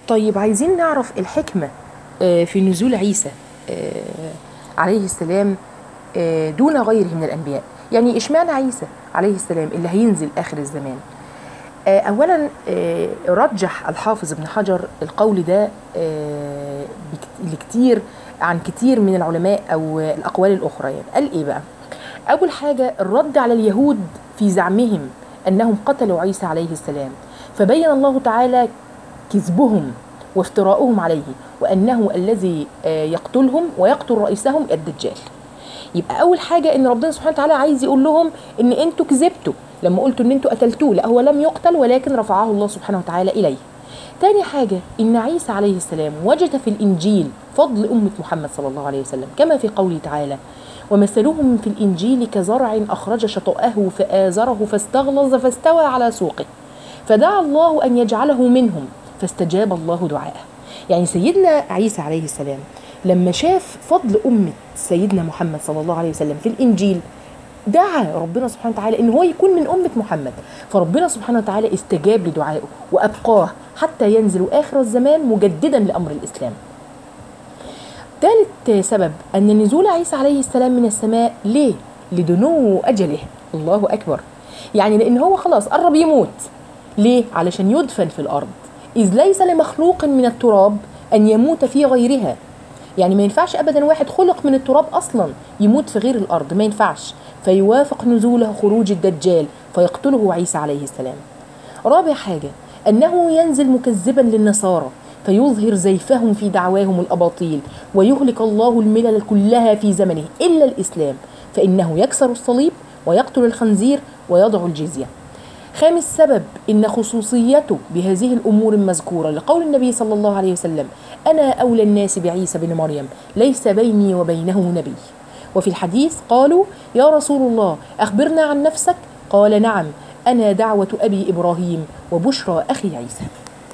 طيب عايزين نعرف الحكمة آه، في نزول عيسى آه، عليه السلام آه، دون غيره من الأنبياء يعني إشمعنى عيسى عليه السلام اللي هينزل آخر الزمان آه، أولا آه، رجح الحافظ ابن حجر القول ده آه، بكت- لكتير عن كتير من العلماء أو الأقوال الأخرى يعني قال إيه بقى أول حاجة الرد على اليهود في زعمهم أنهم قتلوا عيسى عليه السلام فبين الله تعالى كذبهم وافتراؤهم عليه وأنه الذي آه، يقتلهم ويقتل رئيسهم الدجال يبقى اول حاجه ان ربنا سبحانه وتعالى عايز يقول لهم ان انتوا كذبتوا لما قلتوا ان انتوا قتلتوه لا هو لم يقتل ولكن رفعه الله سبحانه وتعالى اليه تاني حاجة إن عيسى عليه السلام وجد في الإنجيل فضل أمة محمد صلى الله عليه وسلم كما في قوله تعالى ومثلهم في الإنجيل كزرع أخرج شطأه فآزره فاستغلظ فاستوى على سوقه فدعا الله أن يجعله منهم فاستجاب الله دعاءه يعني سيدنا عيسى عليه السلام لما شاف فضل أمة سيدنا محمد صلى الله عليه وسلم في الإنجيل دعا ربنا سبحانه وتعالى ان هو يكون من امه محمد فربنا سبحانه وتعالى استجاب لدعائه وابقاه حتى ينزل اخر الزمان مجددا لامر الاسلام ثالث سبب ان نزول عيسى عليه السلام من السماء ليه لدنو اجله الله اكبر يعني لان هو خلاص قرب يموت ليه علشان يدفن في الارض اذ ليس لمخلوق من التراب ان يموت في غيرها يعني ما ينفعش ابدا واحد خلق من التراب اصلا يموت في غير الارض ما ينفعش فيوافق نزوله خروج الدجال فيقتله عيسى عليه السلام رابع حاجه انه ينزل مكذبا للنصارى فيظهر زيفهم في دعواهم الاباطيل ويهلك الله الملل كلها في زمنه الا الاسلام فانه يكسر الصليب ويقتل الخنزير ويضع الجزيه خامس سبب ان خصوصيته بهذه الامور المذكوره لقول النبي صلى الله عليه وسلم انا اولى الناس بعيسى بن مريم ليس بيني وبينه نبي وفي الحديث قالوا يا رسول الله اخبرنا عن نفسك قال نعم انا دعوه ابي ابراهيم وبشرى اخي عيسى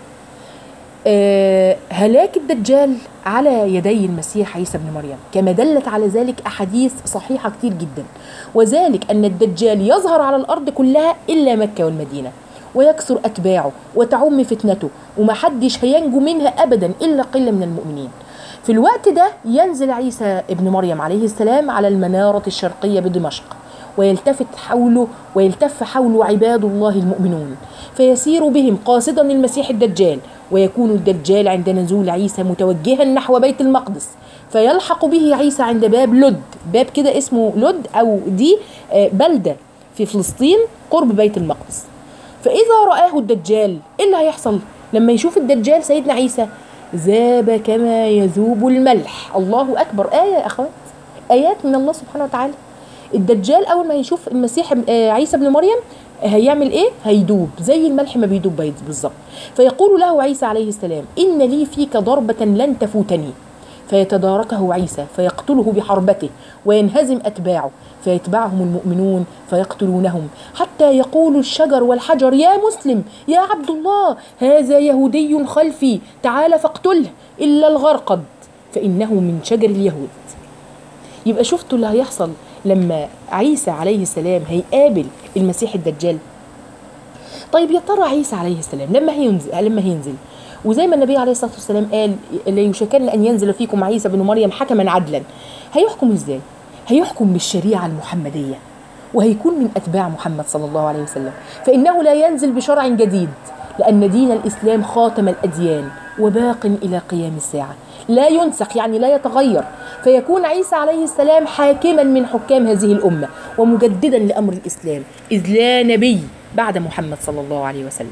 آه، هلاك الدجال على يدي المسيح عيسى بن مريم كما دلت على ذلك أحاديث صحيحة كتير جدا وذلك أن الدجال يظهر على الأرض كلها إلا مكة والمدينة ويكثر أتباعه وتعم فتنته ومحدش هينجو منها أبدا إلا قلة من المؤمنين في الوقت ده ينزل عيسى ابن مريم عليه السلام على المنارة الشرقية بدمشق ويلتفت حوله ويلتف حوله عباد الله المؤمنون فيسير بهم قاصدا المسيح الدجال ويكون الدجال عند نزول عيسى متوجها نحو بيت المقدس فيلحق به عيسى عند باب لد باب كده اسمه لد او دي آه، بلده في فلسطين قرب بيت المقدس فاذا رآه الدجال ايه اللي هيحصل لما يشوف الدجال سيدنا عيسى ذاب كما يذوب الملح الله اكبر ايه يا اخوات ايات من الله سبحانه وتعالى الدجال اول ما يشوف المسيح آه، عيسى ابن مريم هيعمل ايه هيدوب زي الملح ما بيدوب بيض بالظبط فيقول له عيسى عليه السلام ان لي فيك ضربه لن تفوتني فيتداركه عيسى فيقتله بحربته وينهزم اتباعه فيتبعهم المؤمنون فيقتلونهم حتى يقول الشجر والحجر يا مسلم يا عبد الله هذا يهودي خلفي تعال فاقتله الا الغرقد فانه من شجر اليهود يبقى شفتوا اللي هيحصل لما عيسى عليه السلام هيقابل المسيح الدجال طيب يا ترى عيسى عليه السلام لما هينزل لما هينزل وزي ما النبي عليه الصلاه والسلام قال لا يشكن ان ينزل فيكم عيسى بن مريم حكما عدلا هيحكم ازاي هيحكم بالشريعه المحمديه وهيكون من اتباع محمد صلى الله عليه وسلم فانه لا ينزل بشرع جديد لان دين الاسلام خاتم الاديان وباق الى قيام الساعه لا ينسخ يعني لا يتغير فيكون عيسى عليه السلام حاكما من حكام هذه الامه ومجددا لامر الاسلام اذ لا نبي بعد محمد صلى الله عليه وسلم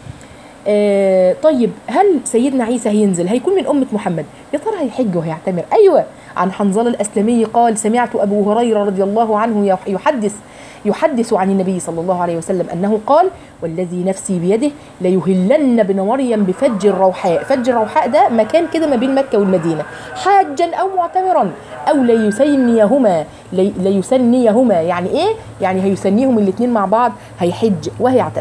آه طيب هل سيدنا عيسى هينزل هيكون من أمة محمد يا ترى هيحج وهيعتمر أيوة عن حنظلة الأسلمي قال سمعت أبو هريرة رضي الله عنه يحدث يحدث عن النبي صلى الله عليه وسلم أنه قال والذي نفسي بيده ليهلن ابن مريم بفج الروحاء فج الروحاء ده مكان كده ما بين مكة والمدينة حاجا أو معتمرا أو ليسنيهما لي ليسنيهما يعني إيه؟ يعني هيسنيهم الاثنين مع بعض هيحج وهيعتمر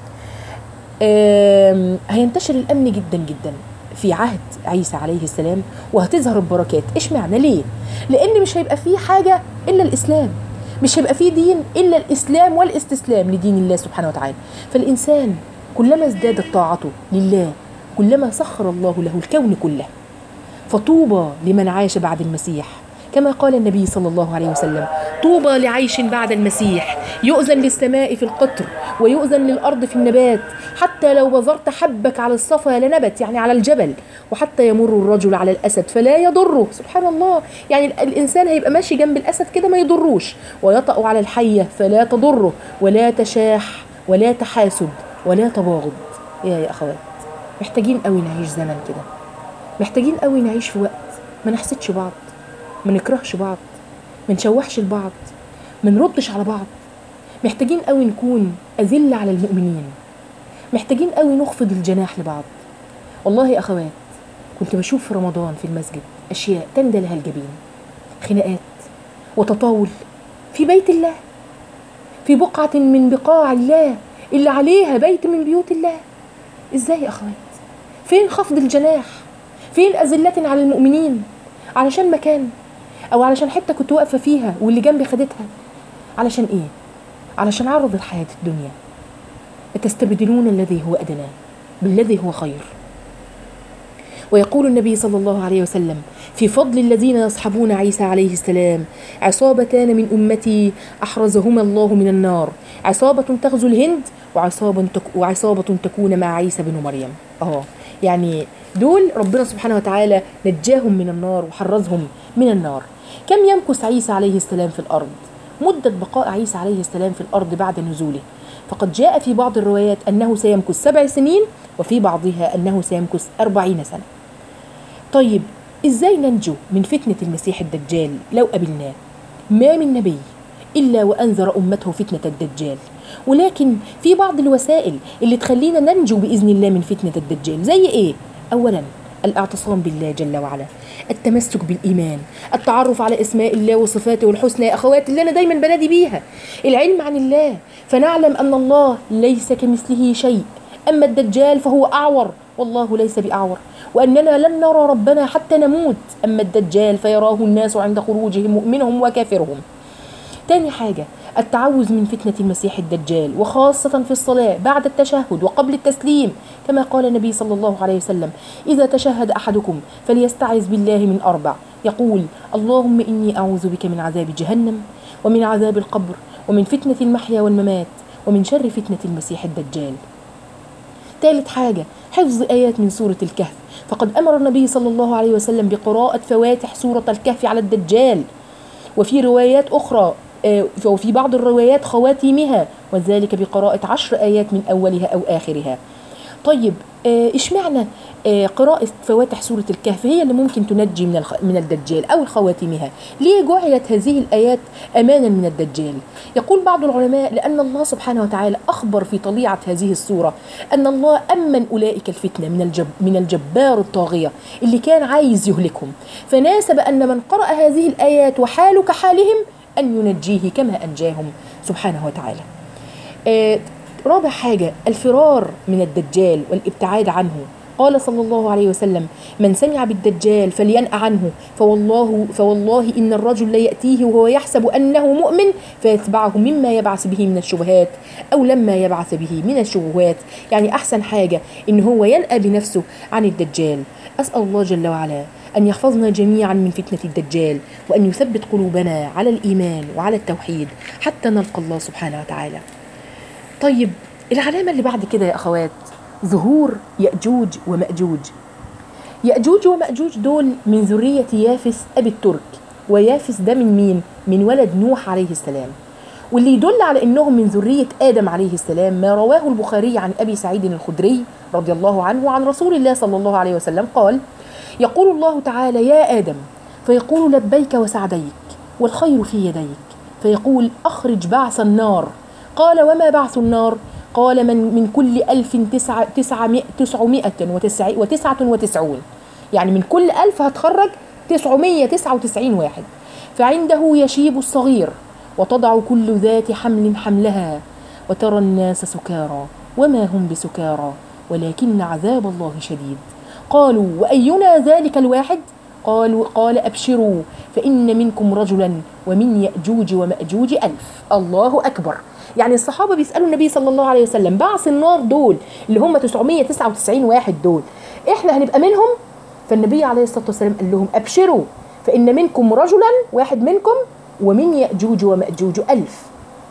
آم، هينتشر الامن جدا جدا في عهد عيسى عليه السلام وهتظهر البركات ايش معنى ليه لان مش هيبقى فيه حاجه الا الاسلام مش هيبقى فيه دين الا الاسلام والاستسلام لدين الله سبحانه وتعالى فالانسان كلما ازدادت طاعته لله كلما سخر الله له الكون كله فطوبى لمن عاش بعد المسيح كما قال النبي صلى الله عليه وسلم طوبى لعيش بعد المسيح يؤذن للسماء في القطر ويؤذن للأرض في النبات حتى لو بذرت حبك على الصفا لنبت يعني على الجبل وحتى يمر الرجل على الأسد فلا يضره سبحان الله يعني ال- الإنسان هيبقى ماشي جنب الأسد كده ما يضروش ويطأ على الحية فلا تضره ولا تشاح ولا تحاسد ولا تباغض يا يا أخوات محتاجين قوي نعيش زمن كده محتاجين قوي نعيش في وقت ما نحسدش بعض ما نكرهش بعض ما نشوحش لبعض ما نردش على بعض محتاجين قوي نكون أذلة على المؤمنين محتاجين قوي نخفض الجناح لبعض والله يا أخوات كنت بشوف في رمضان في المسجد أشياء تندى لها الجبين خناقات وتطاول في بيت الله في بقعة من بقاع الله اللي عليها بيت من بيوت الله ازاي يا اخوات فين خفض الجناح فين أذلة على المؤمنين علشان مكان او علشان حتة كنت واقفة فيها واللي جنبي خدتها علشان ايه علشان عرض الحياة الدنيا أتستبدلون الذي هو أدنى بالذي هو خير ويقول النبي صلى الله عليه وسلم في فضل الذين يصحبون عيسى عليه السلام عصابتان من أمتي أحرزهما الله من النار عصابة تغزو الهند وعصابة, تك وعصابة تكون مع عيسى بن مريم اه يعني دول ربنا سبحانه وتعالى نجاهم من النار وحرزهم من النار كم يمكث عيسى عليه السلام في الأرض مدة بقاء عيسى عليه السلام في الأرض بعد نزوله فقد جاء في بعض الروايات أنه سيمكث سبع سنين وفي بعضها أنه سيمكث أربعين سنة طيب إزاي ننجو من فتنة المسيح الدجال لو قبلناه ما من نبي إلا وأنذر أمته فتنة الدجال ولكن في بعض الوسائل اللي تخلينا ننجو بإذن الله من فتنة الدجال زي إيه؟ أولا الاعتصام بالله جل وعلا التمسك بالإيمان التعرف على أسماء الله وصفاته الحسنى يا أخوات اللي أنا دايما بنادي بيها العلم عن الله فنعلم أن الله ليس كمثله شيء أما الدجال فهو أعور والله ليس بأعور وأننا لن نرى ربنا حتى نموت أما الدجال فيراه الناس عند خروجهم مؤمنهم وكافرهم تاني حاجة التعوذ من فتنة المسيح الدجال وخاصة في الصلاة بعد التشهد وقبل التسليم كما قال النبي صلى الله عليه وسلم إذا تشهد أحدكم فليستعذ بالله من أربع يقول اللهم إني أعوذ بك من عذاب جهنم ومن عذاب القبر ومن فتنة المحيا والممات ومن شر فتنة المسيح الدجال ثالث حاجة حفظ آيات من سورة الكهف فقد أمر النبي صلى الله عليه وسلم بقراءة فواتح سورة الكهف على الدجال وفي روايات أخرى وفي بعض الروايات خواتيمها وذلك بقراءة عشر آيات من أولها أو آخرها طيب اشمعنى قراءة فواتح سورة الكهف هي اللي ممكن تنجي من من الدجال أو خواتمها ليه جعلت هذه الآيات أمانا من الدجال يقول بعض العلماء لأن الله سبحانه وتعالى أخبر في طليعة هذه السورة أن الله أمن أولئك الفتنة من الجب من الجبار الطاغية اللي كان عايز يهلكهم فناسب أن من قرأ هذه الآيات وحال كحالهم أن ينجيه كما أنجاهم سبحانه وتعالى آه رابع حاجة الفرار من الدجال والابتعاد عنه قال صلى الله عليه وسلم من سمع بالدجال فلينأ عنه فوالله فوالله إن الرجل ليأتيه وهو يحسب أنه مؤمن فيتبعه مما يبعث به من الشبهات أو لما يبعث به من الشبهات يعني أحسن حاجة إن هو ينأى بنفسه عن الدجال أسأل الله جل وعلا أن يحفظنا جميعا من فتنة الدجال وأن يثبت قلوبنا على الإيمان وعلى التوحيد حتى نلقى الله سبحانه وتعالى طيب العلامة اللي بعد كده يا أخوات ظهور يأجوج ومأجوج يأجوج ومأجوج دول من ذرية يافس أبي الترك ويافس ده من مين؟ من ولد نوح عليه السلام واللي يدل على انهم من ذريه ادم عليه السلام ما رواه البخاري عن ابي سعيد الخدري رضي الله عنه وعن رسول الله صلى الله عليه وسلم قال يقول الله تعالى يا ادم فيقول لبيك وسعديك والخير في يديك فيقول اخرج بعث النار قال وما بعث النار قال من من كل ألف تسعة تسعمائة تسعمائة وتسع وتسعة وتسعون يعني من كل ألف هتخرج تسعمية تسعة وتسعين واحد فعنده يشيب الصغير وتضع كل ذات حمل حملها وترى الناس سكارى وما هم بسكارى ولكن عذاب الله شديد قالوا وأينا ذلك الواحد قالوا قال أبشروا فإن منكم رجلا ومن يأجوج ومأجوج ألف الله أكبر يعني الصحابه بيسالوا النبي صلى الله عليه وسلم بعث النار دول اللي هم 999 واحد دول احنا هنبقى منهم فالنبي عليه الصلاه والسلام قال لهم ابشروا فان منكم رجلا واحد منكم ومن ياجوج وماجوج الف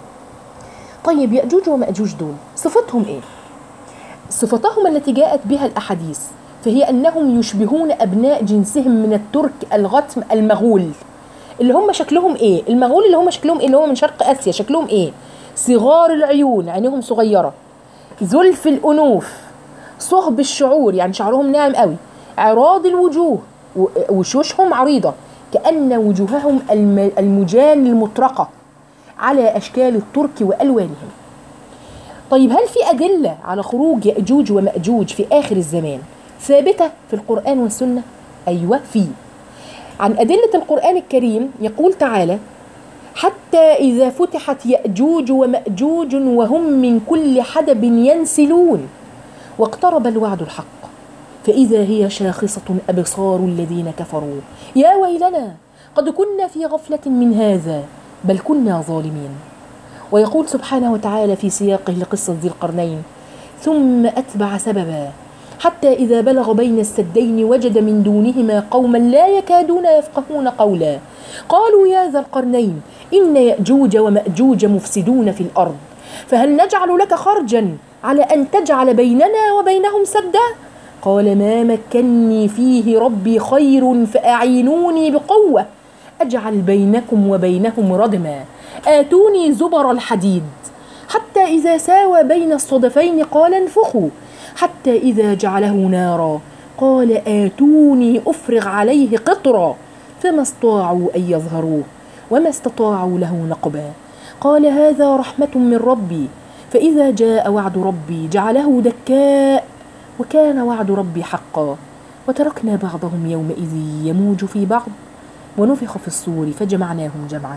طيب ياجوج وماجوج دول صفتهم ايه صفتهم التي جاءت بها الاحاديث فهي انهم يشبهون ابناء جنسهم من الترك الغتم المغول اللي هم شكلهم ايه المغول اللي هم شكلهم ايه اللي هم من شرق اسيا شكلهم ايه صغار العيون عينيهم صغيره زلف الانوف صهب الشعور يعني شعرهم ناعم قوي عراض الوجوه و- وشوشهم عريضه كان وجوههم الم- المجان المطرقه على اشكال الترك والوانهم طيب هل في أدلة على خروج يأجوج ومأجوج في آخر الزمان ثابتة في القرآن والسنة؟ أيوة في عن أدلة القرآن الكريم يقول تعالى حتى إذا فتحت يأجوج ومأجوج وهم من كل حدب ينسلون واقترب الوعد الحق فإذا هي شاخصة أبصار الذين كفروا يا ويلنا قد كنا في غفلة من هذا بل كنا ظالمين ويقول سبحانه وتعالى في سياقه لقصة ذي القرنين ثم أتبع سببا حتى إذا بلغ بين السدين وجد من دونهما قوما لا يكادون يفقهون قولا قالوا يا ذا القرنين إن يأجوج ومأجوج مفسدون في الأرض فهل نجعل لك خرجا على أن تجعل بيننا وبينهم سدا قال ما مكني فيه ربي خير فأعينوني بقوة أجعل بينكم وبينهم ردما آتوني زبر الحديد حتى إذا ساوى بين الصدفين قال انفخوا حتى إذا جعله نارا قال آتوني أفرغ عليه قطرا فما استطاعوا أن يظهروه وما استطاعوا له نقبا قال هذا رحمة من ربي فإذا جاء وعد ربي جعله دكاء وكان وعد ربي حقا وتركنا بعضهم يومئذ يموج في بعض ونفخ في الصور فجمعناهم جمعا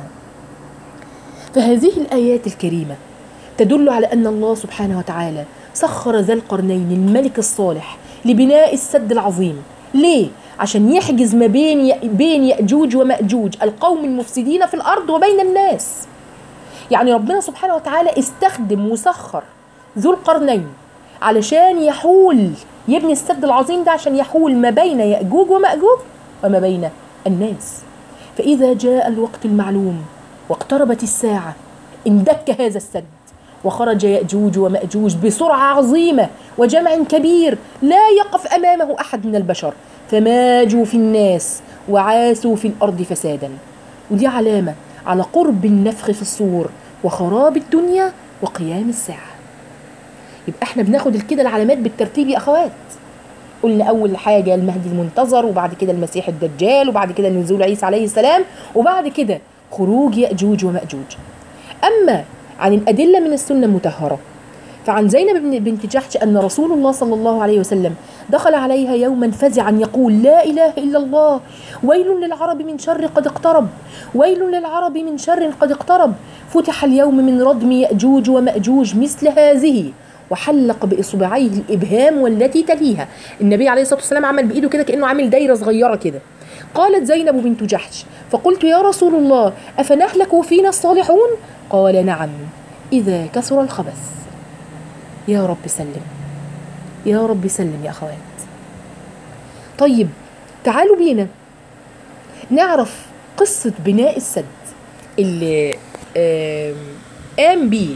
فهذه الآيات الكريمة تدل على أن الله سبحانه وتعالى سخر ذا القرنين الملك الصالح لبناء السد العظيم ليه؟ عشان يحجز ما بين بين يأجوج ومأجوج القوم المفسدين في الأرض وبين الناس يعني ربنا سبحانه وتعالى استخدم وسخر ذو القرنين علشان يحول يبني السد العظيم ده عشان يحول ما بين يأجوج ومأجوج وما بين الناس فإذا جاء الوقت المعلوم واقتربت الساعة اندك هذا السد وخرج يأجوج ومأجوج بسرعة عظيمة وجمع كبير لا يقف أمامه أحد من البشر فماجوا في الناس وعاسوا في الأرض فسادا ودي علامة على قرب النفخ في الصور وخراب الدنيا وقيام الساعة يبقى احنا بناخد كده العلامات بالترتيب يا أخوات قلنا أول حاجة المهدي المنتظر وبعد كده المسيح الدجال وبعد كده نزول عيسى عليه السلام وبعد كده خروج يأجوج ومأجوج أما عن الأدلة من السنة المطهرة فعن زينب بن- بنت جحش أن رسول الله صلى الله عليه وسلم دخل عليها يوما فزعا يقول لا إله إلا الله ويل للعرب من شر قد اقترب ويل للعرب من شر قد اقترب فتح اليوم من ردم يأجوج ومأجوج مثل هذه وحلق بإصبعيه الإبهام والتي تليها النبي عليه الصلاة والسلام عمل بإيده كده كأنه عامل دايرة صغيرة كده قالت زينب بنت جحش فقلت يا رسول الله أفنهلك فينا الصالحون قال نعم إذا كثر الخبث يا رب سلم يا رب سلم يا أخوات طيب تعالوا بينا نعرف قصة بناء السد اللي آم، قام بيه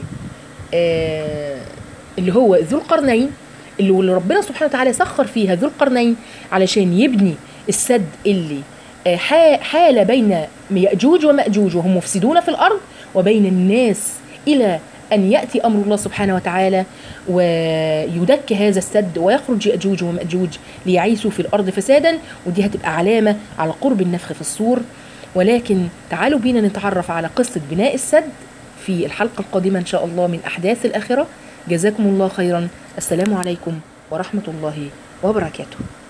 آه، اللي هو ذو القرنين اللي واللي ربنا سبحانه وتعالى سخر فيها ذو القرنين علشان يبني السد اللي آه، حا- حال بين يأجوج ومأجوج وهم مفسدون في الأرض وبين الناس إلى أن يأتي أمر الله سبحانه وتعالى ويدك هذا السد ويخرج يأجوج ومأجوج ليعيشوا في الأرض فسادا ودي هتبقى علامة على قرب النفخ في الصور ولكن تعالوا بينا نتعرف على قصة بناء السد في الحلقة القادمة إن شاء الله من أحداث الآخرة جزاكم الله خيرا السلام عليكم ورحمة الله وبركاته